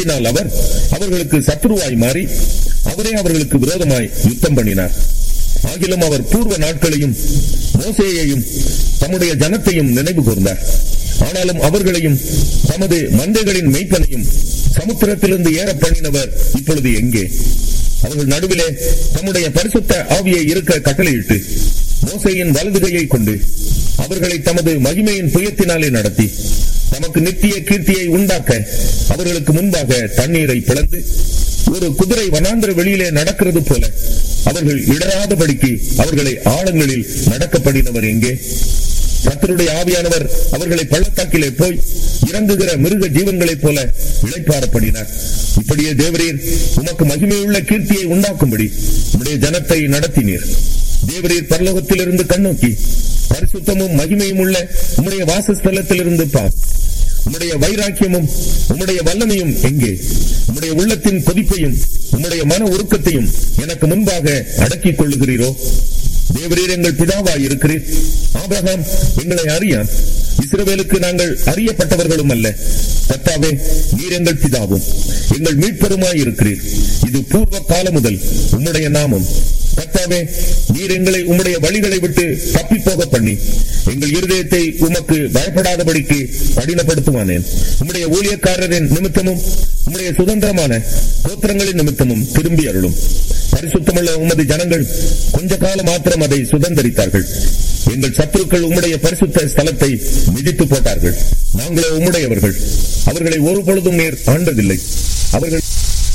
இதனால் அவர் அவர்களுக்கு சத்துருவாய் மாறி அவரே அவர்களுக்கு விரோதமாய் யுத்தம் பண்ணினார் ஆகிலும் அவர் பூர்வ நாட்களையும் மோசேயையும் தம்முடைய ஜனத்தையும் நினைவு கூர்ந்தார் ஆனாலும் அவர்களையும் தமது மந்தைகளின் மெய்ப்பனையும் சமுத்திரத்திலிருந்து ஏற பண்ணினவர் இப்பொழுது எங்கே அவர்கள் நடுவிலே தம்முடைய பரிசுத்த ஆவியை இருக்க கட்டளையிட்டு மோசையின் வலதுகையை கொண்டு அவர்களை தமது மகிமையின் புயத்தினாலே நடத்தி தமக்கு நித்திய கீர்த்தியை உண்டாக்க அவர்களுக்கு முன்பாக தண்ணீரை பிளந்து ஒரு குதிரை வனாந்திர வெளியிலே நடக்கிறது போல அவர்கள் இடராதபடிக்கு அவர்களை ஆழங்களில் நடக்கப்படினவர் எங்கே கர்த்தருடைய ஆவியானவர் அவர்களை பள்ளத்தாக்கிலே போய் இறங்குகிற மிருக ஜீவன்களைப் போல இளைப்பாரப்படினார் இப்படியே தேவரீர் உமக்கு மகிமையுள்ள கீர்த்தியை உண்டாக்கும்படி உம்முடைய ஜனத்தை நடத்தினீர் தேவரீர் பரலோகத்திலிருந்து கண்ணோக்கி பரிசுத்தமும் மகிமையும் உள்ள உம்முடைய வாசஸ்தலத்திலிருந்து பார் உம்முடைய வைராக்கியமும் உம்முடைய வல்லமையும் எங்கே உம்முடைய உள்ளத்தின் கொதிப்பையும் உம்முடைய மன உருக்கத்தையும் எனக்கு முன்பாக அடக்கிக் கொள்ளுகிறீரோ தேவரீர் எங்கள் பிதாவாய் இருக்கிறீர் ஆபிரகாம் எங்களை அறியான் இஸ்ரவேலுக்கு நாங்கள் அறியப்பட்டவர்களும் அல்ல கர்த்தாவே நீர் எங்கள் பிதாவும் எங்கள் மீட்பெருமாய் இருக்கிறீர் இது பூர்வ காலம் முதல் உம்முடைய நாமம் கர்த்தாவே நீர் எங்களை உம்முடைய வழிகளை விட்டு தப்பி போக பண்ணி எங்கள் இருதயத்தை உமக்கு பயப்படாதபடிக்கு கடினப்படுத்துவானேன் உம்முடைய ஊழியக்காரரின் நிமித்தமும் உம்முடைய சுதந்திரமான கோத்திரங்களின் நிமித்தமும் திரும்பி அருளும் பரிசுத்தமுள்ள உமது ஜனங்கள் கொஞ்ச காலம் மாத்திரம் அதை சுதந்திரித்தார்கள் எங்கள் சத்துருக்கள் உம்முடைய பரிசுத்த ஸ்தலத்தை மிதித்து போட்டார்கள் நாங்களோ உம்முடையவர்கள் அவர்களை ஒரு பொழுதும் நேர் ஆண்டதில்லை அவர்கள்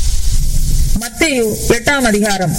மத்தேயு எட்டாம் அதிகாரம்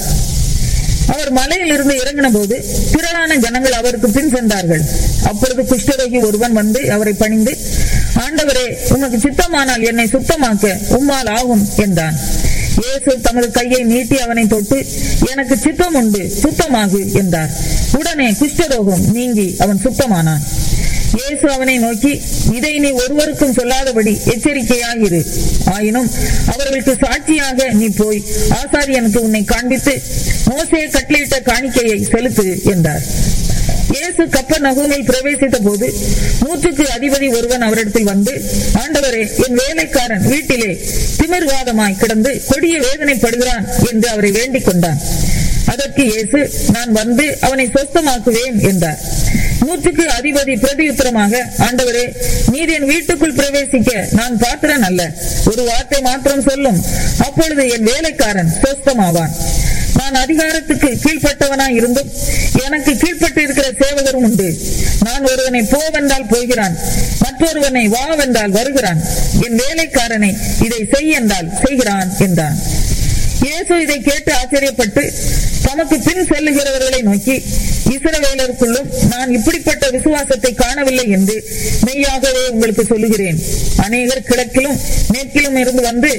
அவர் மலையில் இருந்து இறங்கின போது திரளான ஜனங்கள் அவருக்கு பின் சென்றார்கள் அப்பொழுது குஷ்டரோகி ஒருவன் வந்து அவரை பணிந்து ஆண்டவரே உமக்கு சித்தமானால் என்னை சுத்தமாக்க உம்மால் ஆகும் என்றான் இயேசு தமது கையை நீட்டி அவனை தொட்டு எனக்கு சித்தம் உண்டு சுத்தமாகு என்றார் உடனே குஷ்டரோகம் நீங்கி அவன் சுத்தமானான் இயேசு அவனை நோக்கி இதை நீ ஒருவருக்கும் சொல்லாதபடி எச்சரிக்கையாயிரு ஆயினும் அவர்களுக்கு சாட்சியாக நீ போய் ஆசாரியனுக்கு உன்னை காண்பித்து மோசே கட்டளையிட்ட காணிக்கையை செலுத்து என்றார் இயேசு கப்பர் நகூமில் பிரவேசித்த போது நூற்றுக்கு அதிபதி ஒருவன் அவரிடத்தில் வந்து ஆண்டவரே என் வேலைக்காரன் வீட்டிலே திமிர்வாதமாய் கிடந்து கொடிய வேதனைப்படுகிறான் என்று அவரை வேண்டிக் கொண்டான் அதற்கு இயேசு நான் வந்து அவனை சொஸ்தமாக்குவேன் என்றார் நூற்றுக்கு அதிபதி பிரதியுத்தரமாக ஆண்டவரே நீர் என் வீட்டுக்குள் பிரவேசிக்க நான் பாத்திரன் அல்ல ஒரு வார்த்தை மாத்திரம் சொல்லும் அப்பொழுது என் வேலைக்காரன் சொஸ்தமாவான் நான் அதிகாரத்துக்கு கீழ்ப்பட்டவனாய் இருந்தும் எனக்கு கீழ்ப்பட்டு இருக்கிற சேவகரும் உண்டு நான் ஒருவனை போவென்றால் போகிறான் மற்றொருவனை வாவென்றால் வருகிறான் என் வேலைக்காரனை இதை செய் என்றால் செய்கிறான் என்றான் இயேசு இதை கேட்டு ஆச்சரியப்பட்டு தமக்கு பின் செல்லுகிறவர்களை நோக்கி இஸ்ரவேலருக்குள்ளும் நான் இப்படிப்பட்ட விசுவாசத்தை காணவில்லை என்று மெய்யாகவே உங்களுக்கு சொல்லுகிறேன் அநேகர் கிழக்கிலும் மேற்கிலும் இருந்து வந்து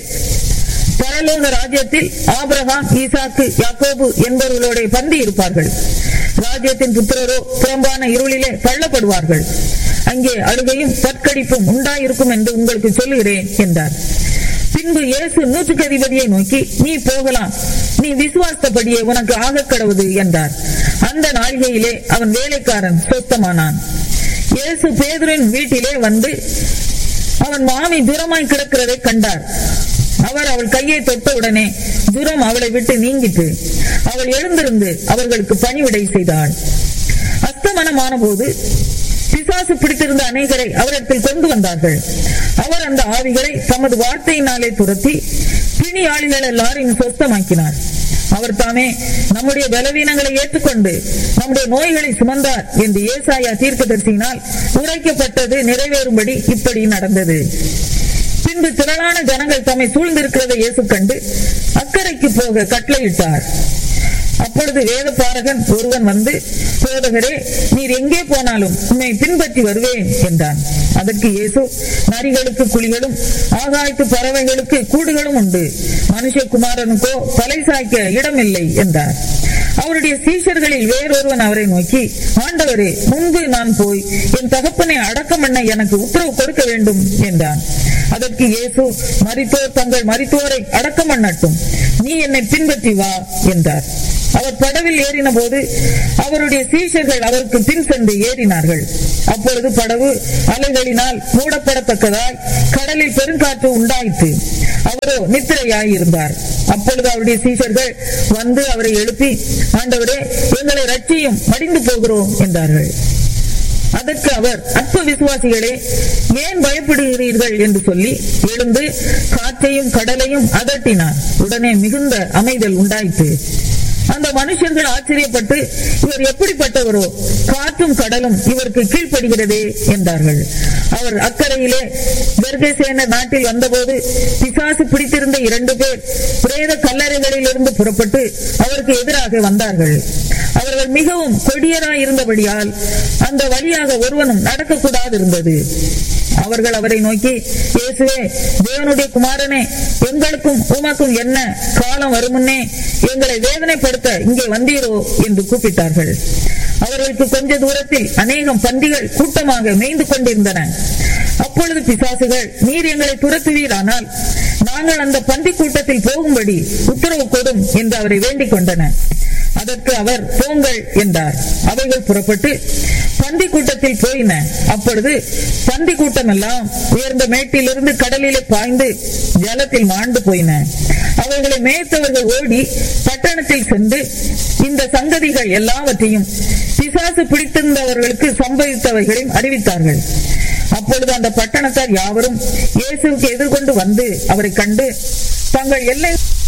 பரலோக ராஜ்யத்தில் ஆபிரகாம் ஈசாக்கு யாக்கோபு என்பவர்களோட பந்தி இருப்பார்கள் ராஜ்யத்தின் புத்திரரோ புறம்பான இருளிலே தள்ளப்படுவார்கள் அங்கே அழுகையும் பற்கடிப்பும் உண்டாயிருக்கும் என்று உங்களுக்கு சொல்லுகிறேன் என்றார் பின்பு இயேசு நூற்றுக்கு அதிபதியை நோக்கி நீ போகலாம் நீ விசுவாசப்படியே உனக்கு ஆக கடவுது என்றார் அந்த நாளிகையிலே அவன் வேலைக்காரன் சொத்தமானான் இயேசு பேதுரின் வீட்டிலே வந்து அவன் மாமி தூரமாய் கிடக்கிறதை கண்டார் அவர் அவள் கையை தொட்டவுடனே துரம் அவளை விட்டு நீங்கிட்டு அவள் எழுந்திருந்து அவர்களுக்கு பணிவிடை செய்தாள் அஸ்தமனமான போது பிசாசு பிடித்திருந்த அநேகரை அவரிடத்தில் கொண்டு வந்தார்கள் அவர் அந்த ஆவிகளை தமது வார்த்தையினாலே துரத்தி பிணி ஆளிகள் எல்லாரையும் சொஸ்தமாக்கினார் அவர் தாமே நம்முடைய பலவீனங்களை ஏற்றுக்கொண்டு நம்முடைய நோய்களை சுமந்தார் என்று ஏசாயா தீர்க்கதரிசியினால் உரைக்கப்பட்டது நிறைவேறும்படி இப்படி நடந்தது பின்பு திரளான ஜனங்கள் தம்மை சூழ்ந்திருக்கிறதை இயேசு கண்டு அக்கறைக்கு போக கட்டளையிட்டார் அப்பொழுது வேத பாரகன் ஒருவன் வந்து போதகரே நீர் எங்கே போனாலும் உன்னை பின்பற்றி வருவேன் என்றான் அதற்கு இயேசு நரிகளுக்கு குழிகளும் ஆகாயத்து பறவைகளுக்கு கூடுகளும் உண்டு மனுஷகுமாரனுக்கோ தலை சாய்க்க இடமில்லை என்றார் அவருடைய சீஷர்களில் வேறொருவன் அவரை நோக்கி ஆண்டவரே முன்பு நான் போய் என் தகப்பனை அடக்கம் பண்ண எனக்கு உத்தரவு கொடுக்க வேண்டும் என்றான் அதற்கு இயேசு மரித்தோர் தங்கள் மரித்தோரை அடக்கம் பண்ணட்டும் நீ என்னை பின்பற்றி வா என்றார் அவர் படவில் ஏறின போது அவருடைய சீஷர்கள் அவருக்கு பின் சென்று ஏறினார்கள் அப்பொழுது படவு அலைகளினால் மூடப்படத்தக்கதாய் கடலில் பெருங்காற்று உண்டாயிற்று அவர் அவரோ நித்திரையாயிருந்தார் அப்பொழுது அவருடைய சீஷர்கள் வந்து அவரை எழுப்பி ஆண்டவரே எங்களை ரட்சியும் மடிந்து போகிறோம் என்றார்கள் அதற்கு அவர் அற்ப விசுவாசிகளே ஏன் பயப்படுகிறீர்கள் என்று சொல்லி எழுந்து காற்றையும் கடலையும் அதட்டினார் உடனே மிகுந்த அமைதல் உண்டாயிற்று அந்த மனுஷர்கள் ஆச்சரியப்பட்டு இவர் எப்படிப்பட்டவரோ காற்றும் கடலும் இவருக்கு கீழ்ப்படுகிறதே என்றார்கள் அவர் அக்கறையிலே பெர்கசேன நாட்டில் வந்தபோது பிசாசு பிடித்திருந்த இரண்டு பேர் பிரேத கல்லறைகளில் இருந்து புறப்பட்டு அவருக்கு எதிராக வந்தார்கள் அவர்கள் மிகவும் கொடியராய் இருந்தபடியால் அந்த வழியாக ஒருவனும் நடக்கக்கூடாது இருந்தது அவர்கள் அவரை நோக்கி இயேசுவே தேவனுடைய குமாரனே எங்களுக்கும் உமக்கும் என்ன காலம் வருமுன்னே எங்களை வேதனைப்படுத்த இங்கே வந்தீரோ என்று கூப்பிட்டார்கள் அவர்களுக்கு கொஞ்ச தூரத்தில் அநேகம் பன்றிகள் கூட்டமாக மேய்ந்து கொண்டிருந்தன அப்பொழுது பிசாசுகள் நீர் எங்களை துரத்துவீரானால் நாங்கள் அந்த பன்றி கூட்டத்தில் போகும்படி உத்தரவு கொடும் என்று அவரை வேண்டிக் கொண்டன அதற்கு அவர் போங்கள் என்றார் அவைகள் புறப்பட்டு பந்தி கூட்டத்தில் போயின அப்பொழுது பந்தி கூட்டம் எல்லாம் உயர்ந்த மேட்டிலிருந்து கடலிலே பாய்ந்து ஜலத்தில் மாண்டு போயின அவைகளை மேய்த்தவர்கள் ஓடி பட்டணத்தில் சென்று இந்த சங்கதிகள் எல்லாவற்றையும் பிசாசு பிடித்திருந்தவர்களுக்கு சம்பவித்தவைகளையும் அறிவித்தார்கள் அப்பொழுது அந்த பட்டணத்தார் யாவரும் இயேசுவுக்கு எதிர்கொண்டு வந்து அவரை கண்டு தங்கள் எல்லை